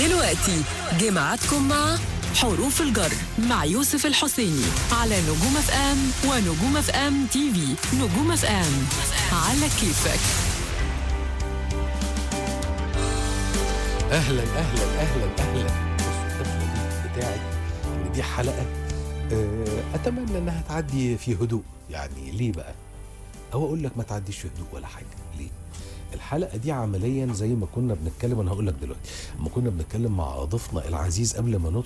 دلوقتي جمعتكم مع حروف الجر مع يوسف الحسيني على نجوم اف ام ونجوم اف ام تي في نجوم اف ام على كيفك اهلا اهلا اهلا اهلا بص الدخله دي بتاعت ان دي حلقه آه، اتمنى انها تعدي في هدوء يعني ليه بقى او اقول لك ما تعديش في هدوء ولا حاجه ليه الحلقه دي عمليا زي ما كنا بنتكلم انا هقول لك دلوقتي لما كنا بنتكلم مع ضيفنا العزيز قبل ما ندخل